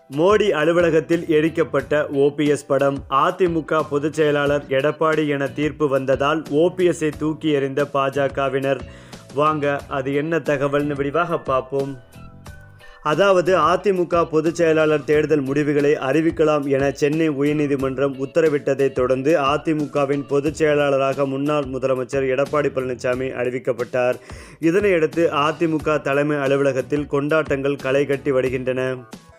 மோடி அலுவலகத்தில் எரிக்கப்பட்ட ஓபிஎஸ் படம் அதிமுக பொதுச் செயலாளர் எடப்பாடி என தீர்ப்பு வந்ததால் ஓபிஎஸ்ஐ தூக்கி எறிந்த பாஜகவினர் வாங்க அது என்ன தகவல்னு விரிவாக பார்ப்போம் அதாவது அதிமுக பொதுச் செயலாளர் தேர்தல் முடிவுகளை அறிவிக்கலாம் என சென்னை உயர்நீதிமன்றம் உத்தரவிட்டதை தொடர்ந்து அதிமுகவின் பொதுச் செயலாளராக முன்னாள் முதலமைச்சர் எடப்பாடி பழனிசாமி அறிவிக்கப்பட்டார் இதனையடுத்து அதிமுக தலைமை அலுவலகத்தில் கொண்டாட்டங்கள் களை கட்டி வருகின்றன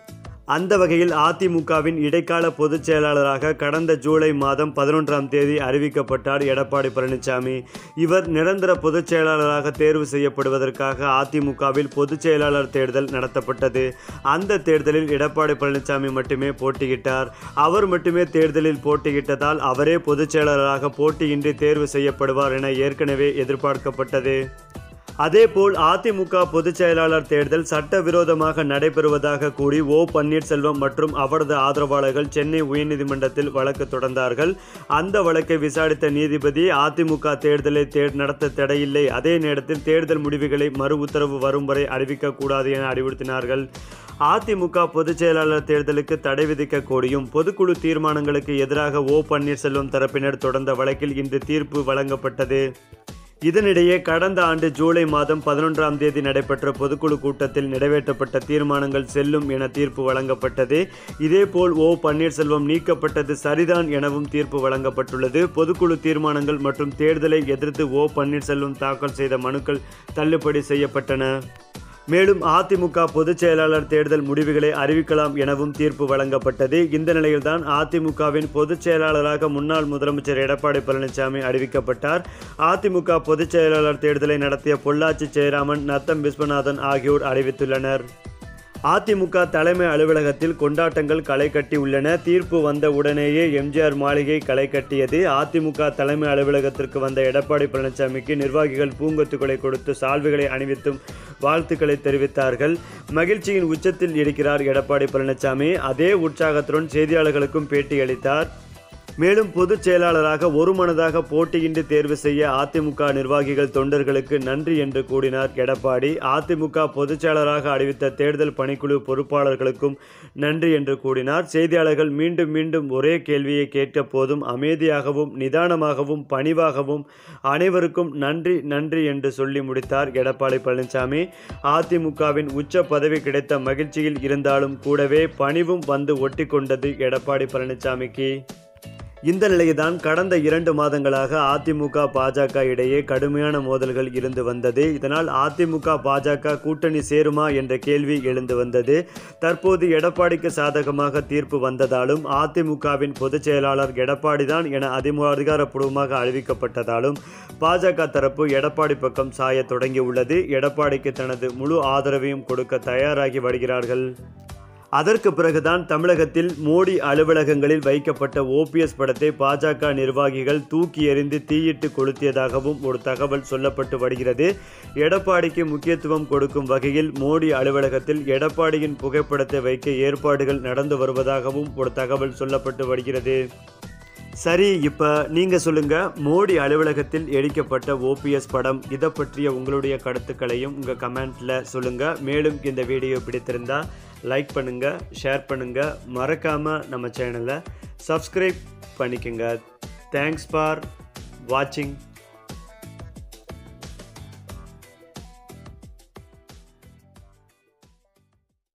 அந்த வகையில் அதிமுகவின் இடைக்கால பொதுச் செயலாளராக கடந்த ஜூலை மாதம் பதினொன்றாம் தேதி அறிவிக்கப்பட்டார் எடப்பாடி பழனிசாமி இவர் நிரந்தர பொதுச் செயலாளராக தேர்வு செய்யப்படுவதற்காக அதிமுகவில் பொதுச் செயலாளர் தேர்தல் நடத்தப்பட்டது அந்த தேர்தலில் எடப்பாடி பழனிசாமி மட்டுமே போட்டியிட்டார் அவர் மட்டுமே தேர்தலில் போட்டியிட்டதால் அவரே பொதுச் செயலாளராக போட்டியின்றி தேர்வு செய்யப்படுவார் என ஏற்கனவே எதிர்பார்க்கப்பட்டது அதேபோல் அதிமுக பொதுச் செயலாளர் தேர்தல் சட்டவிரோதமாக நடைபெறுவதாக கூறி ஓ பன்னீர்செல்வம் மற்றும் அவரது ஆதரவாளர்கள் சென்னை உயர்நீதிமன்றத்தில் வழக்கு தொடர்ந்தார்கள் அந்த வழக்கை விசாரித்த நீதிபதி அதிமுக தேர்தலை தே நடத்த தடையில்லை அதே நேரத்தில் தேர்தல் முடிவுகளை மறு உத்தரவு வரும் வரை அறிவிக்கக்கூடாது என அறிவுறுத்தினார்கள் அதிமுக பொதுச் செயலாளர் தேர்தலுக்கு தடை விதிக்க கோரியும் பொதுக்குழு தீர்மானங்களுக்கு எதிராக ஓ பன்னீர்செல்வம் தரப்பினர் தொடர்ந்த வழக்கில் இன்று தீர்ப்பு வழங்கப்பட்டது இதனிடையே கடந்த ஆண்டு ஜூலை மாதம் பதினொன்றாம் தேதி நடைபெற்ற பொதுக்குழு கூட்டத்தில் நிறைவேற்றப்பட்ட தீர்மானங்கள் செல்லும் என தீர்ப்பு வழங்கப்பட்டது இதேபோல் ஓ பன்னீர்செல்வம் நீக்கப்பட்டது சரிதான் எனவும் தீர்ப்பு வழங்கப்பட்டுள்ளது பொதுக்குழு தீர்மானங்கள் மற்றும் தேர்தலை எதிர்த்து ஓ பன்னீர்செல்வம் தாக்கல் செய்த மனுக்கள் தள்ளுபடி செய்யப்பட்டன மேலும் அதிமுக பொதுச் செயலாளர் தேர்தல் முடிவுகளை அறிவிக்கலாம் எனவும் தீர்ப்பு வழங்கப்பட்டது இந்த நிலையில்தான் அதிமுகவின் பொதுச் செயலாளராக முன்னாள் முதலமைச்சர் எடப்பாடி பழனிசாமி அறிவிக்கப்பட்டார் அதிமுக பொதுச் செயலாளர் தேர்தலை நடத்திய பொள்ளாச்சி ஜெயராமன் நத்தம் விஸ்வநாதன் ஆகியோர் அறிவித்துள்ளனர் அதிமுக தலைமை அலுவலகத்தில் கொண்டாட்டங்கள் களை கட்டி உள்ளன தீர்ப்பு வந்த உடனேயே எம்ஜிஆர் மாளிகை களை கட்டியது அதிமுக தலைமை அலுவலகத்திற்கு வந்த எடப்பாடி பழனிசாமிக்கு நிர்வாகிகள் பூங்கொத்துக்களை கொடுத்து சால்வைகளை அணிவித்தும் வாழ்த்துக்களை தெரிவித்தார்கள் மகிழ்ச்சியின் உச்சத்தில் இருக்கிறார் எடப்பாடி பழனிசாமி அதே உற்சாகத்துடன் செய்தியாளர்களுக்கும் பேட்டியளித்தார் மேலும் பொதுச் செயலாளராக ஒருமனதாக போட்டியின்றி தேர்வு செய்ய அதிமுக நிர்வாகிகள் தொண்டர்களுக்கு நன்றி என்று கூறினார் எடப்பாடி அதிமுக பொதுச் செயலாளராக அறிவித்த தேர்தல் பணிக்குழு பொறுப்பாளர்களுக்கும் நன்றி என்று கூறினார் செய்தியாளர்கள் மீண்டும் மீண்டும் ஒரே கேள்வியை கேட்க போதும் அமைதியாகவும் நிதானமாகவும் பணிவாகவும் அனைவருக்கும் நன்றி நன்றி என்று சொல்லி முடித்தார் எடப்பாடி பழனிசாமி அதிமுகவின் உச்ச பதவி கிடைத்த மகிழ்ச்சியில் இருந்தாலும் கூடவே பணிவும் வந்து ஒட்டி கொண்டது எடப்பாடி பழனிசாமிக்கு இந்த நிலையில்தான் கடந்த இரண்டு மாதங்களாக அதிமுக பாஜக இடையே கடுமையான மோதல்கள் இருந்து வந்தது இதனால் அதிமுக பாஜக கூட்டணி சேருமா என்ற கேள்வி எழுந்து வந்தது தற்போது எடப்பாடிக்கு சாதகமாக தீர்ப்பு வந்ததாலும் அதிமுகவின் பொதுச் செயலாளர் எடப்பாடி தான் என அதிமு அதிகாரப்பூர்வமாக அறிவிக்கப்பட்டதாலும் பாஜக தரப்பு எடப்பாடி பக்கம் சாய தொடங்கியுள்ளது எடப்பாடிக்கு தனது முழு ஆதரவையும் கொடுக்க தயாராகி வருகிறார்கள் அதற்கு பிறகுதான் தமிழகத்தில் மோடி அலுவலகங்களில் வைக்கப்பட்ட ஓபிஎஸ் படத்தை பாஜக நிர்வாகிகள் தூக்கி எறிந்து தீயிட்டு கொளுத்தியதாகவும் ஒரு தகவல் சொல்லப்பட்டு வருகிறது எடப்பாடிக்கு முக்கியத்துவம் கொடுக்கும் வகையில் மோடி அலுவலகத்தில் எடப்பாடியின் புகைப்படத்தை வைக்க ஏற்பாடுகள் நடந்து வருவதாகவும் ஒரு தகவல் சொல்லப்பட்டு வருகிறது சரி இப்போ நீங்கள் சொல்லுங்கள் மோடி அலுவலகத்தில் எடுக்கப்பட்ட ஓபிஎஸ் படம் இதை பற்றிய உங்களுடைய கருத்துக்களையும் உங்கள் கமெண்ட்டில் சொல்லுங்கள் மேலும் இந்த வீடியோ பிடித்திருந்தா லைக் பண்ணுங்கள் ஷேர் பண்ணுங்கள் மறக்காமல் நம்ம சேனலை சப்ஸ்கிரைப் பண்ணிக்கோங்க தேங்க்ஸ் ஃபார் வாட்சிங்